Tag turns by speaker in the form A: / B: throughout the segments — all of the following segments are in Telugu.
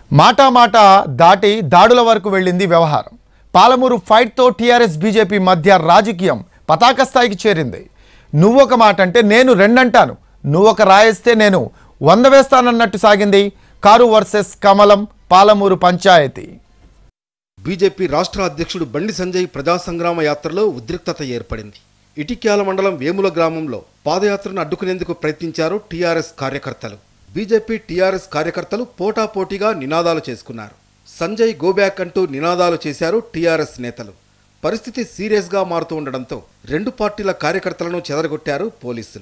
A: మాటా మాట దాటి దాడుల వరకు వెళ్ళింది వ్యవహారం పాలమూరు ఫైట్తో టీఆర్ఎస్ బీజేపీ మధ్య రాజకీయం పతాక స్థాయికి చేరింది నువ్వొక మాట అంటే నేను రెండంటాను నువ్వొక రాయేస్తే నేను వంద వేస్తానన్నట్టు సాగింది కారు వర్సెస్ కమలం పాలమూరు పంచాయతీ
B: బీజేపీ రాష్ట్ర అధ్యక్షుడు బండి సంజయ్ ప్రజా సంగ్రామ యాత్రలో ఉద్రిక్తత ఏర్పడింది ఇటిక్యాల మండలం వేముల గ్రామంలో పాదయాత్రను అడ్డుకునేందుకు ప్రయత్నించారు టీఆర్ఎస్ కార్యకర్తలు బీజేపీ టీఆర్ఎస్ కార్యకర్తలు పోటాపోటీగా నినాదాలు చేసుకున్నారు సంజయ్ గోబ్యాక్ అంటూ నినాదాలు చేశారు టీఆర్ఎస్ నేతలు పరిస్థితి సీరియస్గా మారుతూ ఉండడంతో రెండు పార్టీల కార్యకర్తలను చెదరగొట్టారు పోలీసులు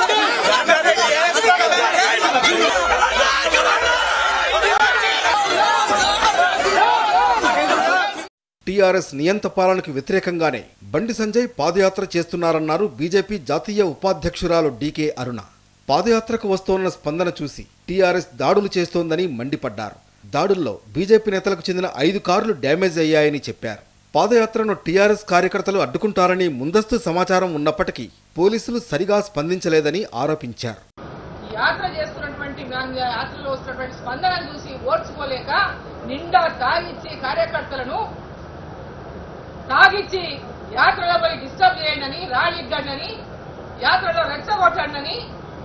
B: టీఆర్ఎస్ నియంత పాలనకు వ్యతిరేకంగానే బండి సంజయ్ పాదయాత్ర చేస్తున్నారన్నారు బీజేపీ జాతీయ ఉపాధ్యక్షురాలు డీకే అరుణ పాదయాత్రకు వస్తోన్న స్పందన చూసి టీఆర్ఎస్ దాడులు చేస్తోందని మండిపడ్డారు దాడుల్లో బీజేపీ నేతలకు చెందిన ఐదు కార్లు డ్యామేజ్ అయ్యాయని చెప్పారు పాదయాత్రను టీఆర్ఎస్ కార్యకర్తలు అడ్డుకుంటారని ముందస్తు సమాచారం ఉన్నప్పటికీ పోలీసులు సరిగా స్పందించలేదని ఆరోపించారు
C: ఈ యాత్ర చేస్తున్నటువంటి గాంధీ యాత్రలో వస్తున్నటువంటి స్పందన చూసి ఓర్చుకోలేక నిండా తాగిచ్చి కార్యకర్తలను తాగిచ్చి యాత్రలో పోయి డిస్టర్బ్ చేయండి రాళ్ళిగ్గండి యాత్రలో రెచ్చగొట్టండి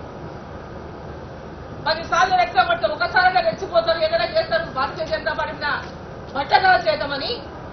C: పదిసార్లు రెచ్చగొట్టారు ఒకసారిగా రెచ్చిపోతారు ఏదైనా చేస్తారు భారతీయ జనతా పార్టీ మీద బట్టగా చేద్దామని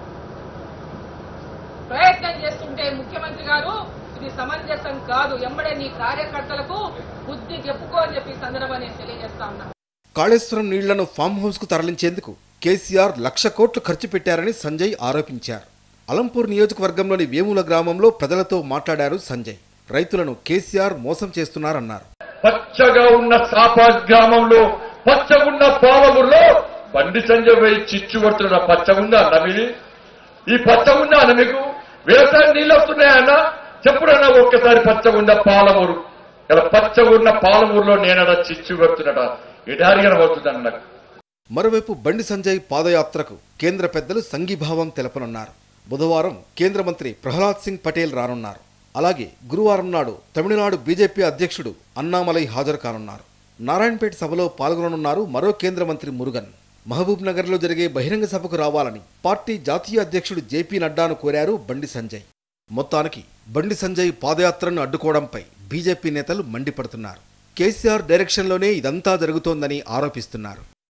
C: ప్రయత్నం చేస్తుంటే ముఖ్యమంత్రి గారు ఇది సమంజసం కాదు ఎంబడే నీ కార్యకర్తలకు బుద్ధి చెప్పుకో అని చెప్పి ఈ సందర్భాన్ని నేను తెలియజేస్తా ఉన్నా
B: కాళేశ్వరం నీళ్లను ఫామ్ హౌస్కు తరలించేందుకు కేసీఆర్ లక్ష కోట్లు ఖర్చు పెట్టారని సంజయ్ ఆరోపించారు అలంపూర్ నియోజకవర్గంలోని వేముల గ్రామంలో ప్రజలతో మాట్లాడారు సంజయ్ రైతులను కేసీఆర్ మోసం చేస్తున్నారన్నారు
D: పచ్చగా ఉన్న సాపాజ్ గ్రామంలో పచ్చగున్న పాలమూరులో బండి సంజయ్ పోయి చిచ్చు కొడుతున్న పచ్చగుందా అన్న మీది ఈ పచ్చగుందా అన్న మీకు వ్యవసాయం నీళ్ళు వస్తున్నాయన్న చెప్పుడన్నా ఒక్కసారి పచ్చగుండ పాలమూరు ఇలా పచ్చగున్న పాలమూరులో నేనడ చిచ్చు కొడుతున్నట ఎడారిగా పోతుందన్న నాకు
B: మరోవైపు బండి సంజయ్ పాదయాత్రకు కేంద్ర పెద్దలు సంఘీభావం తెలపనున్నారు బుధవారం కేంద్ర మంత్రి ప్రహ్లాద్ సింగ్ పటేల్ రానున్నారు అలాగే గురువారం నాడు తమిళనాడు బీజేపీ అధ్యక్షుడు అన్నామలై హాజరు కానున్నారు నారాయణపేట సభలో పాల్గొననున్నారు మరో కేంద్ర మంత్రి మురుగన్ మహబూబ్ నగర్లో జరిగే బహిరంగ సభకు రావాలని పార్టీ జాతీయ అధ్యక్షుడు జేపీ నడ్డాను కోరారు బండి సంజయ్ మొత్తానికి బండి సంజయ్ పాదయాత్రను అడ్డుకోవడంపై బీజేపీ నేతలు మండిపడుతున్నారు కేసీఆర్ డైరెక్షన్లోనే ఇదంతా జరుగుతోందని ఆరోపిస్తున్నారు